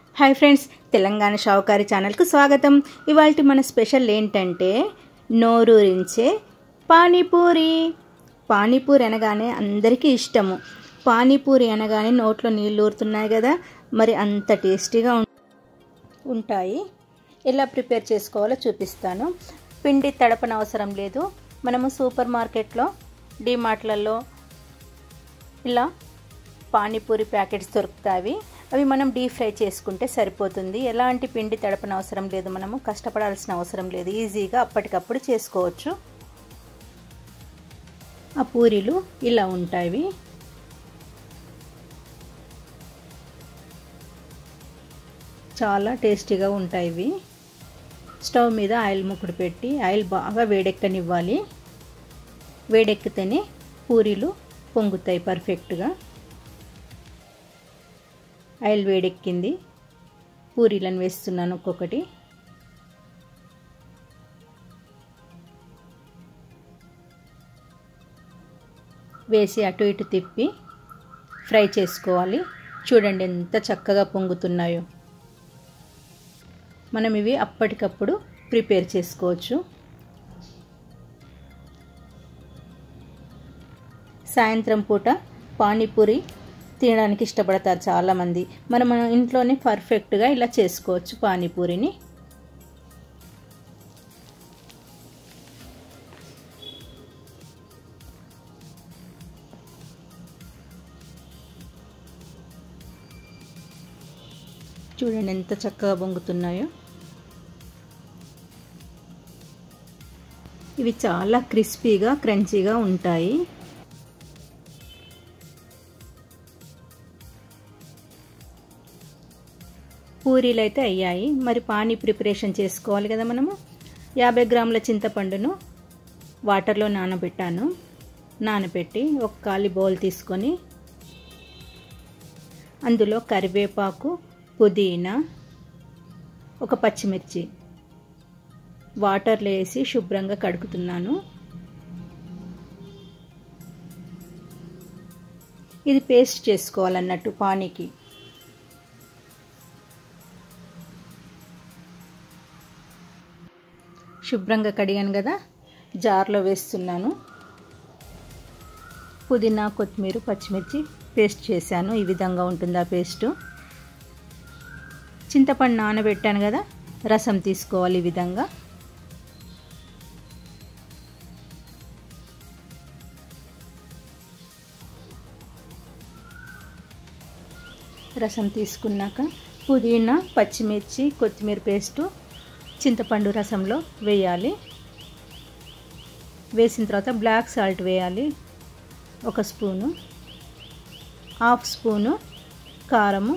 hi friends Telangana షావుకారి ఛానల్కు స్వాగతం ఇవాళ మన స్పెషల్ ఏంటంటే నోరూరించే పానీపూరి పానీపూరి అనగానే అందరికీ ఇష్టము పానీపూరి అనగానే నోట్లో నీళ్ళు ఊరుతున్నాయి కదా మరి అంత టేస్టీగా ఉం- ఉంటాయి ఎలా ప్రిపేర్ చేసుకోవాలో చూపిస్తాను పిండి తడపన అవసరం లేదు మనము సూపర్ మార్కెట్లో డీమార్ట్లలో ఇలా పానీపూరి ప్యాకెట్స్ దొరుకుతాయి అవి మనం డీప్ ఫ్రై చేసుకుంటే సరిపోతుంది ఎలాంటి పిండి తడపన అవసరం లేదు మనము కష్టపడాల్సిన అవసరం లేదు ఈజీగా అప్పటికప్పుడు చేసుకోవచ్చు ఆ పూరీలు ఇలా ఉంటాయి చాలా టేస్టీగా ఉంటాయి ఇవి స్టవ్ మీద ఆయిల్ ముక్కుడు పెట్టి ఆయిల్ బాగా వేడెక్కనివ్వాలి వేడెక్కితేనే పూరీలు పొంగుతాయి పర్ఫెక్ట్గా ఆయిల్ వేడెక్కింది పూరీలను వేస్తున్నాను ఒక్కొక్కటి వేసి అటు ఇటు తిప్పి ఫ్రై చేసుకోవాలి చూడండి ఎంత చక్కగా పొంగుతున్నాయో మనం ఇవి అప్పటికప్పుడు ప్రిపేర్ చేసుకోవచ్చు సాయంత్రం పూట పానీపూరి తినడానికి ఇష్టపడతారు చాలామంది మనం మన ఇంట్లోనే పర్ఫెక్ట్గా ఇలా చేసుకోవచ్చు పానీపూరిని చూడండి ఎంత చక్కగా పొంగుతున్నాయో ఇవి చాలా క్రిస్పీగా క్రంచీగా ఉంటాయి పూరీలు అయితే అయ్యాయి మరి పానీ ప్రిపరేషన్ చేసుకోవాలి కదా మనము యాభై గ్రాముల చింతపండును వాటర్లో నానబెట్టాను నానబెట్టి ఒక ఖాళీ బౌల్ తీసుకొని అందులో కరివేపాకు పుదీనా ఒక పచ్చిమిర్చి వాటర్లో వేసి శుభ్రంగా కడుగుతున్నాను ఇది పేస్ట్ చేసుకోవాలన్నట్టు పానీకి శుభ్రంగా కడిగాను కదా జార్లో వేస్తున్నాను పుదీనా కొత్తిమీర పచ్చిమిర్చి పేస్ట్ చేశాను ఈ విధంగా ఉంటుంది ఆ పేస్టు చింతపండు నానబెట్టాను కదా రసం తీసుకోవాలి ఈ విధంగా రసం తీసుకున్నాక పుదీనా పచ్చిమిర్చి కొత్తిమీర పేస్టు చింతపండు రసంలో వేయాలి వేసిన తర్వాత బ్లాక్ సాల్ట్ వేయాలి ఒక స్పూను హాఫ్ స్పూను కారము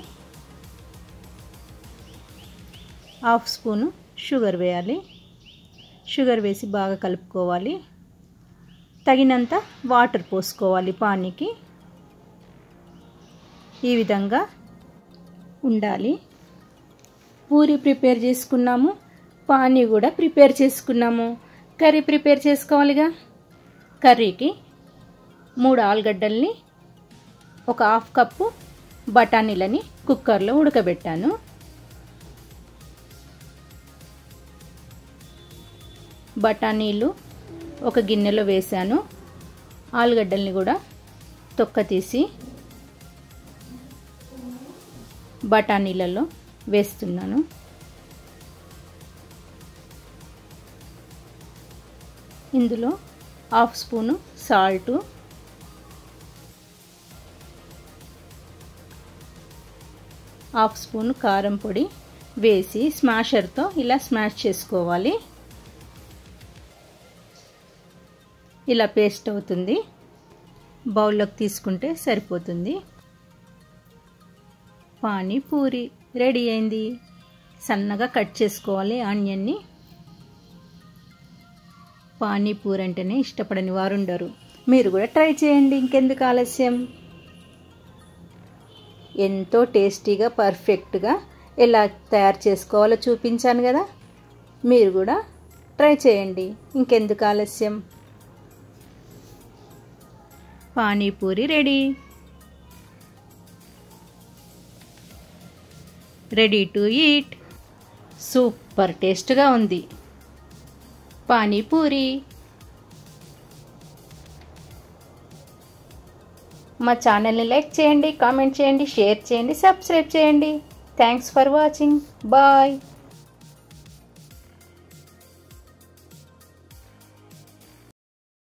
హాఫ్ స్పూను షుగర్ వేయాలి షుగర్ వేసి బాగా కలుపుకోవాలి తగినంత వాటర్ పోసుకోవాలి పానీకి ఈ విధంగా ఉండాలి పూరి ప్రిపేర్ చేసుకున్నాము పానీ కూడా ప్రిపేర్ చేసుకున్నాము కర్రీ ప్రిపేర్ చేసుకోవాలిగా కర్రీకి మూడు ఆలుగడ్డల్ని ఒక హాఫ్ కప్పు బఠానీలని కుక్కర్లో ఉడకబెట్టాను బఠానీలు ఒక గిన్నెలో వేశాను ఆలుగడ్డల్ని కూడా తొక్క తీసి బఠానీలలో వేస్తున్నాను ఇందులో half spoon salt half spoon కారం పొడి వేసి స్మాషర్తో ఇలా స్మాష్ చేసుకోవాలి ఇలా పేస్ట్ అవుతుంది బౌల్లోకి తీసుకుంటే సరిపోతుంది పానీపూరి రెడీ అయింది సన్నగా కట్ చేసుకోవాలి ఆనియన్ని పానీపూరి అంటేనే ఇష్టపడని వారు ఉండరు మీరు కూడా ట్రై చేయండి ఇంకెందుకు ఆలస్యం ఎంతో టేస్టీగా పర్ఫెక్ట్గా ఎలా తయారు చేసుకోవాలో చూపించాను కదా మీరు కూడా ట్రై చేయండి ఇంకెందుకు ఆలస్యం panipuri ready ready to eat super టేస్ట్గా ఉంది పానీపూరి మా ఛానల్ని లైక్ చేయండి కామెంట్ చేయండి షేర్ చేయండి సబ్స్క్రైబ్ చేయండి థ్యాంక్స్ ఫర్ వాచింగ్ బాయ్